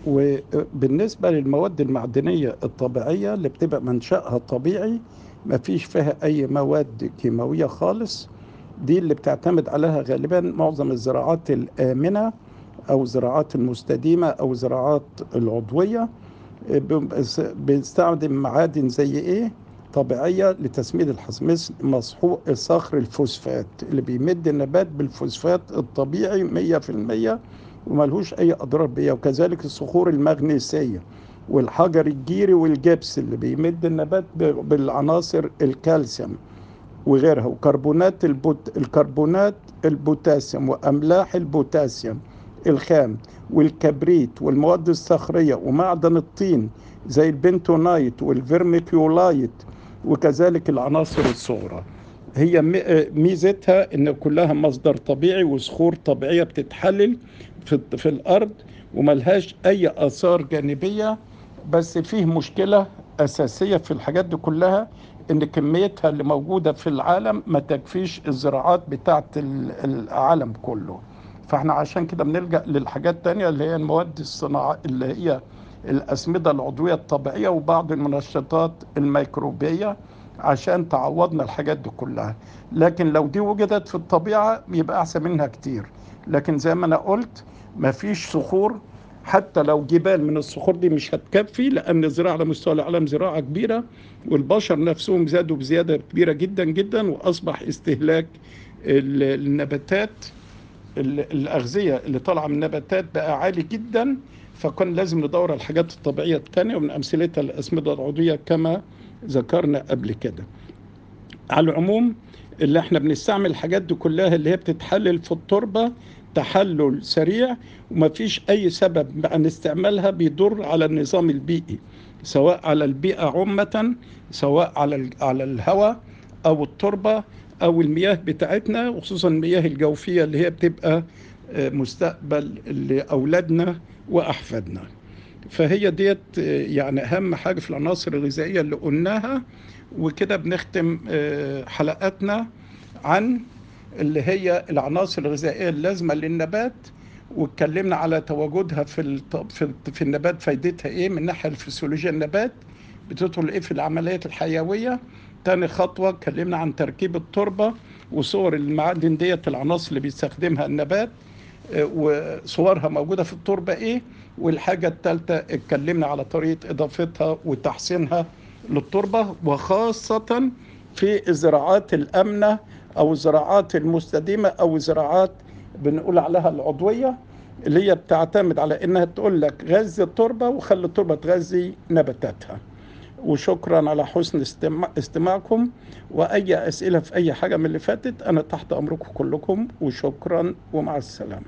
وبالنسبة للمواد المعدنية الطبيعية اللي بتبقى منشأها طبيعي ما فيش فيها أي مواد كيماوية خالص دي اللي بتعتمد عليها غالبا معظم الزراعات الآمنة أو الزراعات المستديمة أو الزراعات العضوية بنستخدم معادن زي إيه؟ طبيعية لتسميد الحصى مثل مصحوق صخر الفوسفات اللي بيمد النبات بالفوسفات الطبيعي مية في المية وملهوش أي أضرار بيها وكذلك الصخور المغنيسية والحجر الجيري والجبس اللي بيمد النبات بالعناصر الكالسيوم وغيرها وكربونات البوت الكربونات البوتاسيوم وأملاح البوتاسيوم الخام والكبريت والمواد الصخرية ومعدن الطين زي البنتونايت والفيرميكيولايت وكذلك العناصر الصغرى هي ميزتها ان كلها مصدر طبيعي وصخور طبيعيه بتتحلل في, في الارض وملهاش اي اثار جانبيه بس فيه مشكله اساسيه في الحاجات دي كلها ان كميتها اللي موجوده في العالم ما تكفيش الزراعات بتاعه العالم كله فاحنا عشان كده بنلجا للحاجات التانية اللي هي المواد الصناعيه اللي هي الاسمده العضويه الطبيعيه وبعض المنشطات الميكروبيه عشان تعوضنا الحاجات دي كلها لكن لو دي وجدت في الطبيعه يبقى احسن منها كتير لكن زي ما انا قلت مفيش صخور حتى لو جبال من الصخور دي مش هتكفي لان الزراعه على مستوى العالم زراعه كبيره والبشر نفسهم زادوا بزياده كبيره جدا جدا واصبح استهلاك النباتات الاغذيه اللي طالعه من النباتات بقى عالي جدا فكان لازم ندور على الحاجات الطبيعيه الثانيه ومن امثلتها الاسمده العضويه كما ذكرنا قبل كده. على العموم اللي احنا بنستعمل الحاجات دي كلها اللي هي بتتحلل في التربه تحلل سريع ومفيش اي سبب عن استعمالها بيضر على النظام البيئي سواء على البيئه عامه سواء على على الهواء او التربه او المياه بتاعتنا وخصوصا المياه الجوفيه اللي هي بتبقى مستقبل لاولادنا واحفادنا فهي ديت يعني اهم حاجه في العناصر الغذائيه اللي قلناها وكده بنختم حلقاتنا عن اللي هي العناصر الغذائيه اللازمه للنبات واتكلمنا على تواجدها في في, في النبات فايدتها ايه من ناحيه الفسيولوجيا النبات بتدخل ايه في العمليات الحيويه تاني خطوه اتكلمنا عن تركيب التربه وصور المعادن ديت العناصر اللي بيستخدمها النبات وصورها موجوده في التربه ايه والحاجه الثالثه اتكلمنا على طريقه اضافتها وتحسينها للتربه وخاصه في الزراعات الامنه او الزراعات المستديمه او الزراعات بنقول عليها العضويه اللي هي بتعتمد على انها تقول لك غذي التربه وخلي التربه تغذي نباتاتها وشكرا على حسن استماع استماعكم واي اسئله في اي حاجه من اللي فاتت انا تحت امركم كلكم وشكرا ومع السلامه